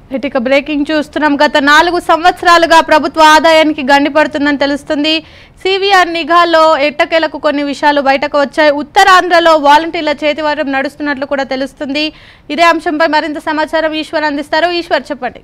ఇటుక బ్రేకింగ్ చూస్తున్నాం గత నాలుగు సంవత్సరాలుగా ప్రభుత్వ ఆదాయానికి గండిపడుతుందని తెలుస్తుంది సివిఆర్ నిఘాలో ఎట్టకేలకు కొన్ని విషయాలు బయటకు వచ్చాయి ఉత్తరాంధ్రలో వాలంటీర్ల చేతివారం నడుస్తున్నట్లు కూడా తెలుస్తుంది ఇదే అంశంపై మరింత సమాచారం ఈశ్వర్ అందిస్తారు ఈశ్వర్ చెప్పండి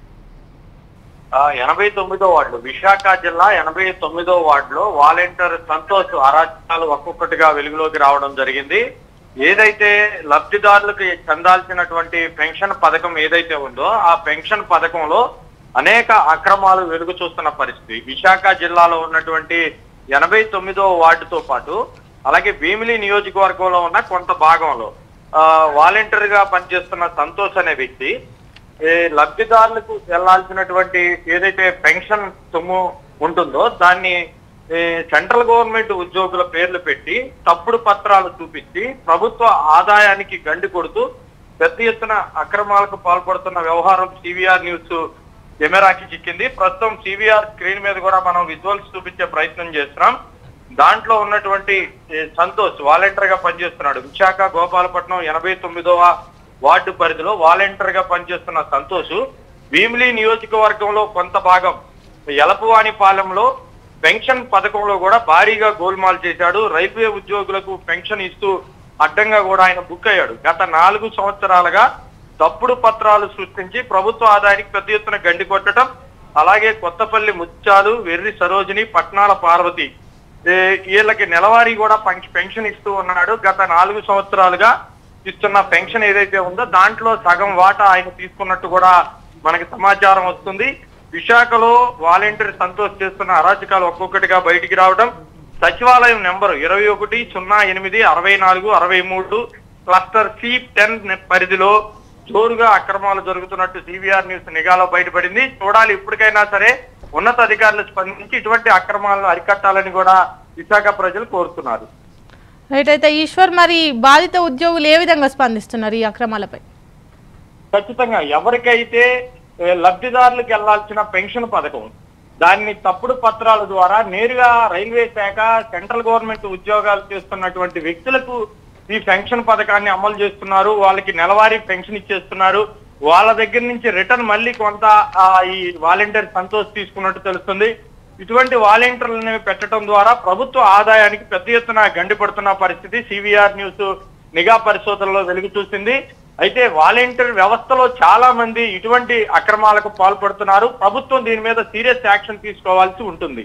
ఆ, ఎనభై తొమ్మిదో వార్డు విశాఖ జిల్లా ఎనభై తొమ్మిదో వార్డులో వాలంటీర్ సంతోష్ అరాచకాలు ఒక్కొక్కటిగా వెలుగులోకి రావడం జరిగింది ఏదైతే లబ్ధిదారులకు చెందాల్సినటువంటి పెన్షన్ పథకం ఏదైతే ఉందో ఆ పెన్షన్ పథకంలో అనేక అక్రమాలు వెలుగు చూస్తున్న పరిస్థితి విశాఖ జిల్లాలో ఉన్నటువంటి ఎనభై తొమ్మిదో వార్డుతో పాటు అలాగే భీమిలి నియోజకవర్గంలో ఉన్న కొంత భాగంలో ఆ, వాలంటీర్ గా పనిచేస్తున్న సంతోష్ అనే వ్యక్తి ఏ లబ్ధిదారులకు చెల్లాల్సినటువంటి ఏదైతే పెన్షన్ సొమ్ము ఉంటుందో దాన్ని ఏ, సెంట్రల్ గవర్నమెంట్ ఉద్యోగుల పేర్లు పెట్టి తప్పుడు పత్రాలు చూపించి ప్రభుత్వ ఆదాయానికి గండి కొడుతూ పెద్ద ఎత్తున అక్రమాలకు పాల్పడుతున్న వ్యవహారం సివిఆర్ న్యూస్ కెమెరాకి చిక్కింది ప్రస్తుతం సివిఆర్ స్క్రీన్ మీద కూడా మనం విజువల్స్ చూపించే ప్రయత్నం చేస్తున్నాం దాంట్లో ఉన్నటువంటి ఏ, సంతోష్ వాలంటీర్ గా పనిచేస్తున్నాడు విశాఖ గోపాలపట్నం ఎనభై తొమ్మిదవ వార్డు పరిధిలో వాలంటీర్ గా పనిచేస్తున్న సంతోష్ భీమిలి నియోజకవర్గంలో కొంత భాగం ఎలపవాణిపాలెంలో పెన్షన్ పథకంలో కూడా భారీగా గోల్మాల్ చేశాడు రైల్వే ఉద్యోగులకు పెన్షన్ ఇస్తూ అడ్డంగా కూడా ఆయన బుక్ అయ్యాడు గత నాలుగు సంవత్సరాలుగా తప్పుడు పత్రాలు సృష్టించి ప్రభుత్వ ఆదాయానికి పెద్ద ఎత్తున గండి కొట్టడం అలాగే కొత్తపల్లి ముత్యాలు వెర్రి సరోజిని పట్నాల పార్వతి ఏ, వీళ్ళకి నెలవారీ కూడా పెన్ష- పెన్షన్ ఇస్తూ ఉన్నాడు గత నాలుగు సంవత్సరాలుగా ఇస్తున్న పెన్షన్ ఏదైతే ఉందో దాంట్లో సగం వాటా ఆయన తీసుకున్నట్టు కూడా మనకి సమాచారం వస్తుంది విశాఖలో వాలంటీర్ సంతోష్ చేస్తున్న అరాచకాలు ఒక్కొక్కటిగా బయటికి రావడం సచివాలయం నెంబరు ఇరవై ఒకటి సున్నా ఎనిమిది అరవై నాలుగు అరవై మూడు క్లస్టర్ సి టెన్ పరిధిలో జోరుగా అక్రమాలు జరుగుతున్నట్టు సివిఆర్ న్యూస్ నిఘాలో బయటపడింది చూడాలి ఇప్పటికైనా సరే ఉన్నత అధికారులు స్పందించి ఇటువంటి అక్రమాలను అరికట్టాలని కూడా విశాఖ ప్రజలు కోరుతున్నారు రైట్ అయితే ఈశ్వర్ మరి బాధిత ఉద్యోగులు ఏ విధంగా స్పందిస్తున్నారు ఈ అక్రమాలపై ఖచ్చితంగా ఎవరికైతే ఏ, లబ్ధిదారులకు వెళ్లాల్సిన పెన్షన్ పథకం దాన్ని తప్పుడు పత్రాల ద్వారా నేరుగా రైల్వే శాఖ సెంట్రల్ గవర్నమెంట్ ఉద్యోగాలు చేస్తున్నటువంటి వ్యక్తులకు ఈ పెన్షన్ పథకాన్ని అమలు చేస్తున్నారు వాళ్ళకి నెలవారీ పెన్షన్ ఇచ్చేస్తున్నారు వాళ్ళ దగ్గర నుంచి రిటర్న్ మళ్ళీ కొంత ఆ, ఈ వాలంటీర్ సంతోష్ తీసుకున్నట్టు తెలుస్తుంది ఇటువంటి వాలంటీర్లను పెట్టడం ద్వారా ప్రభుత్వ ఆదాయానికి పెద్ద ఎత్తున గండిపడుతున్న పరిస్థితి సివిఆర్ న్యూస్ నిఘా పరిశోధనలో వెలుగు చూసింది అయితే వాలంటీర్ వ్యవస్థలో చాలా మంది ఇటువంటి అక్రమాలకు పాల్పడుతున్నారు ప్రభుత్వం దీని మీద సీరియస్ యాక్షన్ తీసుకోవాల్సి ఉంటుంది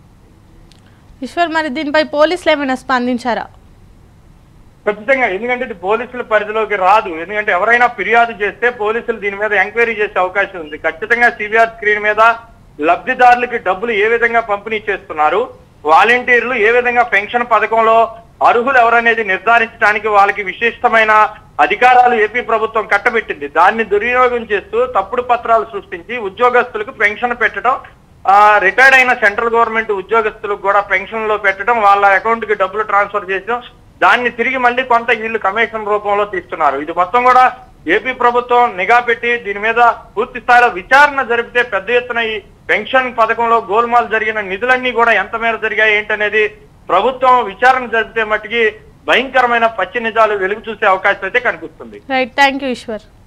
ఈశ్వర్ మరి దీనిపై పోలీసులు ఏమైనా స్పందించారా ఖచ్చితంగా ఎందుకంటే ఇది పోలీసుల పరిధిలోకి రాదు ఎందుకంటే ఎవరైనా ఫిర్యాదు చేస్తే పోలీసులు దీని మీద ఎంక్వైరీ చేసే అవకాశం ఉంది ఖచ్చితంగా సివిఆర్ స్క్రీన్ మీద లబ్ధిదారులకి డబ్బులు ఏ విధంగా పంపిణీ చేస్తున్నారు వాలంటీర్లు ఏ విధంగా పెన్షన్ పథకంలో అర్హులు ఎవరనేది నిర్ధారించడానికి వాళ్ళకి విశిష్టమైన అధికారాలు ఏపీ ప్రభుత్వం కట్టబెట్టింది దాన్ని దుర్వినియోగం చేస్తూ తప్పుడు పత్రాలు సృష్టించి ఉద్యోగస్తులకు పెన్షన్ పెట్టడం ఆ రిటైర్డ్ అయిన సెంట్రల్ గవర్నమెంట్ ఉద్యోగస్తులకు కూడా పెన్షన్ లో పెట్టడం వాళ్ళ అకౌంట్ కి డబ్బులు ట్రాన్స్ఫర్ చేయడం దాన్ని తిరిగి మళ్ళీ కొంత వీళ్ళు కమిషన్ రూపంలో తీస్తున్నారు ఇది మొత్తం కూడా ఏపీ ప్రభుత్వం నిఘా పెట్టి దీని మీద పూర్తి స్థాయిలో విచారణ జరిపితే పెద్ద ఎత్తున ఈ పెన్షన్ పథకంలో గోల్మాల్ జరిగిన నిధులన్నీ కూడా ఎంత మేర జరిగాయి ఏంటనేది ప్రభుత్వం విచారణ జరిపితే మట్టుకి భయంకరమైన పచ్చి నిజాలు వెలుగు చూసే అవకాశం అయితే కనిపిస్తుంది రైట్ థ్యాంక్ యూ ఈశ్వర్